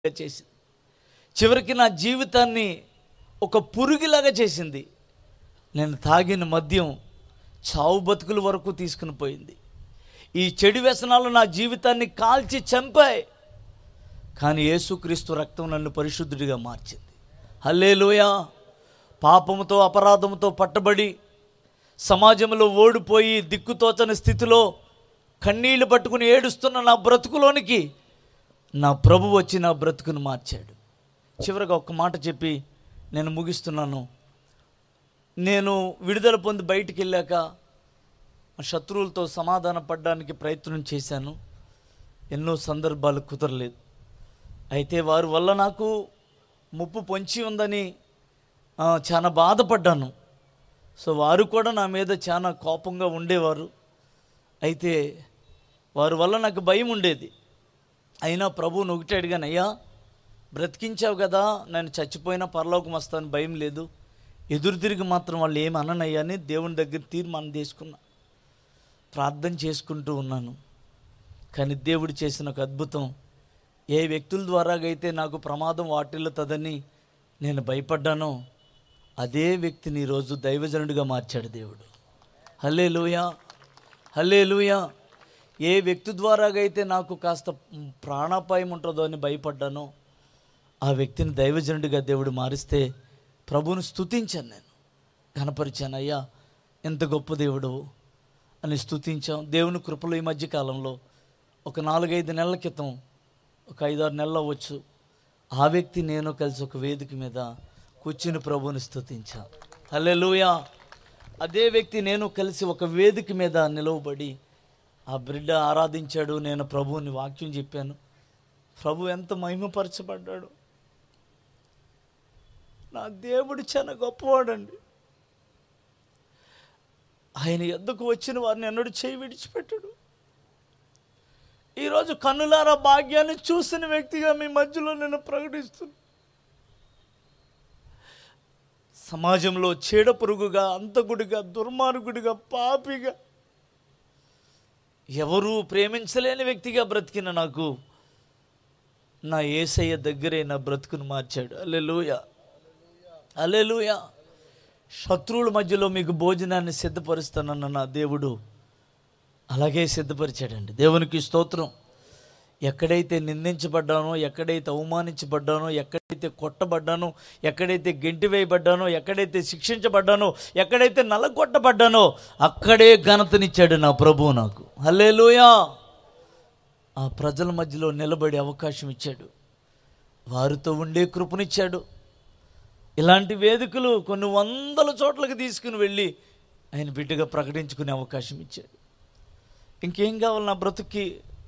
చేసింది చివరికి నా జీవితాన్ని ఒక పురుగులాగా చేసింది నేను తాగిన మద్యం చావు బతుకుల వరకు తీసుకుని పోయింది ఈ చెడు వ్యసనాలు నా జీవితాన్ని కాల్చి చంపాయి కానీ యేసుక్రీస్తు రక్తం నన్ను పరిశుద్ధుడిగా మార్చింది హల్లేలూయా పాపముతో అపరాధముతో పట్టబడి సమాజంలో ఓడిపోయి దిక్కుతోచని స్థితిలో కన్నీళ్లు పట్టుకుని ఏడుస్తున్న నా బ్రతుకులోనికి నా ప్రభు వచ్చి నా బ్రతుకును మార్చాడు చివరిగా ఒక్క మాట చెప్పి నేను ముగిస్తున్నాను నేను విడుదల పొంది బయటికి వెళ్ళాక ఆ శత్రువులతో సమాధాన పడడానికి ప్రయత్నం చేశాను ఎన్నో సందర్భాలు కుదరలేదు అయితే వారి వల్ల నాకు ముప్పు పొంచి ఉందని ఆ, చాలా బాధపడ్డాను సో వారు కూడా నా మీద చాలా కోపంగా ఉండేవారు అయితే వారి వల్ల నాకు భయం ఉండేది అయినా ప్రభువుని ఒకటే అడిగాను అయ్యా బ్రతికించావు కదా నేను చచ్చిపోయినా పరలోకం వస్తాను భయం లేదు ఎదురు తిరిగి మాత్రం వాళ్ళు ఏమి అననయ్యా అని దేవుని దగ్గర తీర్మానం తీసుకున్నా ప్రార్థన చేసుకుంటూ ఉన్నాను కానీ దేవుడు చేసిన ఒక అద్భుతం ఏ వ్యక్తుల ద్వారాగైతే నాకు ప్రమాదం వాటిల్లుతుందని నేను భయపడ్డానో అదే వ్యక్తిని ఈరోజు దైవజనుడిగా మార్చాడు దేవుడు హల్లే లూయా హల్లే లూయా ఏ వ్యక్తి ద్వారాగైతే నాకు కాస్త ప్రాణాపాయం ఉంటుందో అని భయపడ్డానో ఆ వ్యక్తిని దైవజనుడిగా దేవుడు మారిస్తే ప్రభువును స్తుతించాను నేను కనపరిచాను అయ్యా ఎంత గొప్ప దేవుడు అని స్తుతించాం దేవుని కృపలో ఈ మధ్య కాలంలో ఒక నాలుగైదు నెలల క్రితం ఒక ఐదారు నెలలు అవ్వచ్చు ఆ వ్యక్తి నేను కలిసి ఒక వేదిక మీద కూర్చుని ప్రభువుని స్తుతించా హల్లెలూయా అదే వ్యక్తి నేను కలిసి ఒక వేదిక మీద నిలవబడి ఆ బిడ్డ ఆరాధించాడు నేను ప్రభువుని వాక్యం చెప్పాను ప్రభు ఎంత మహిమపరచబడ్డాడు నా దేవుడు చాలా గొప్పవాడండి ఆయన ఎద్దుకు వచ్చిన వారిని ఎన్నడూ చేయి విడిచిపెట్టాడు ఈరోజు కన్నులారా భాగ్యాన్ని చూసిన వ్యక్తిగా మీ మధ్యలో నేను ప్రకటిస్తున్నాను సమాజంలో చీడ పురుగుగా అంతకుడిగా దుర్మార్గుడిగా పాపిగా ఎవరూ ప్రేమించలేని వ్యక్తిగా బ్రతికిన నాకు నా ఏసయ్య దగ్గరే నా బ్రతుకును మార్చాడు అల్లెలుయ అల్లెలుయ శత్రువుల మధ్యలో మీకు భోజనాన్ని సిద్ధపరుస్తానన్న నా దేవుడు అలాగే సిద్ధపరిచాడండి దేవునికి స్తోత్రం ఎక్కడైతే నిందించబడ్డానో ఎక్కడైతే అవమానించబడ్డానో ఎక్కడైతే కొట్టబడ్డానో ఎక్కడైతే గెంటి వేయబడ్డానో ఎక్కడైతే శిక్షించబడ్డానో ఎక్కడైతే నలగొట్టబడ్డానో అక్కడే ఘనతనిచ్చాడు నా ప్రభువు నాకు హల్లేలూయా ఆ ప్రజల మధ్యలో నిలబడే అవకాశం ఇచ్చాడు వారితో ఉండే కృపనిచ్చాడు ఇలాంటి వేదికలు కొన్ని వందల చోట్లకి తీసుకుని వెళ్ళి ఆయన బిడ్డగా ప్రకటించుకునే అవకాశం ఇచ్చాడు ఇంకేం కావాలి నా బ్రతుక్కి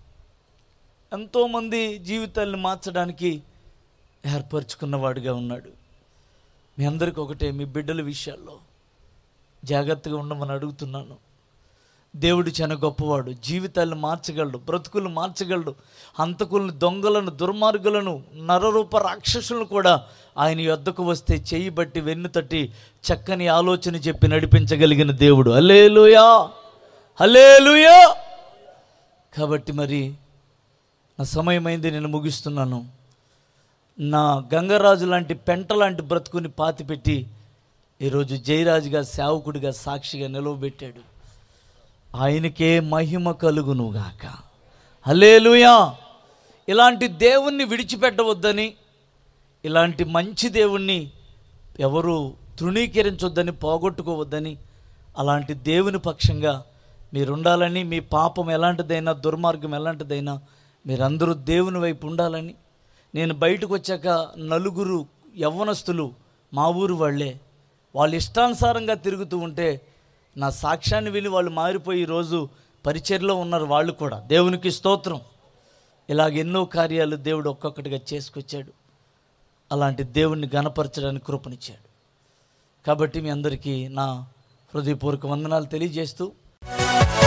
ఎంతోమంది జీవితాలను మార్చడానికి ఏర్పరచుకున్నవాడుగా ఉన్నాడు మీ అందరికీ ఒకటే మీ బిడ్డల విషయాల్లో జాగ్రత్తగా ఉండమని అడుగుతున్నాను దేవుడు చాలా గొప్పవాడు జీవితాలను మార్చగలడు బ్రతుకులు మార్చగలడు హంతకులను దొంగలను దుర్మార్గులను నరరూప రాక్షసులను కూడా ఆయన యొద్దకు వస్తే చేయి బట్టి వెన్ను తట్టి చక్కని ఆలోచన చెప్పి నడిపించగలిగిన దేవుడు హల్లేలుయా హల్లేలుయా కాబట్టి మరి నా సమయమైంది నేను ముగిస్తున్నాను నా గంగరాజు లాంటి పెంట లాంటి బ్రతుకుని పాతిపెట్టి ఈరోజు జయరాజుగా సేవకుడిగా సాక్షిగా నిలవబెట్టాడు ఆయనకే మహిమ కలుగునుగాక హలేలుయా ఇలాంటి దేవుణ్ణి విడిచిపెట్టవద్దని ఇలాంటి మంచి దేవుణ్ణి ఎవరు తృణీకరించొద్దని పోగొట్టుకోవద్దని అలాంటి దేవుని పక్షంగా మీరుండాలని మీ పాపం ఎలాంటిదైనా దుర్మార్గం ఎలాంటిదైనా మీరందరూ దేవుని వైపు ఉండాలని నేను బయటకు వచ్చాక నలుగురు యవ్వనస్తులు మా ఊరు వాళ్ళే వాళ్ళు ఇష్టానుసారంగా తిరుగుతూ ఉంటే నా సాక్ష్యాన్ని విని వాళ్ళు మారిపోయి ఈరోజు పరిచర్లో ఉన్నారు వాళ్ళు కూడా దేవునికి స్తోత్రం ఇలాగ ఎన్నో కార్యాలు దేవుడు ఒక్కొక్కటిగా చేసుకొచ్చాడు అలాంటి దేవుణ్ణి గణపరచడానికి కృపనిచ్చాడు కాబట్టి మీ అందరికీ నా హృదయపూర్వక వందనాలు తెలియజేస్తూ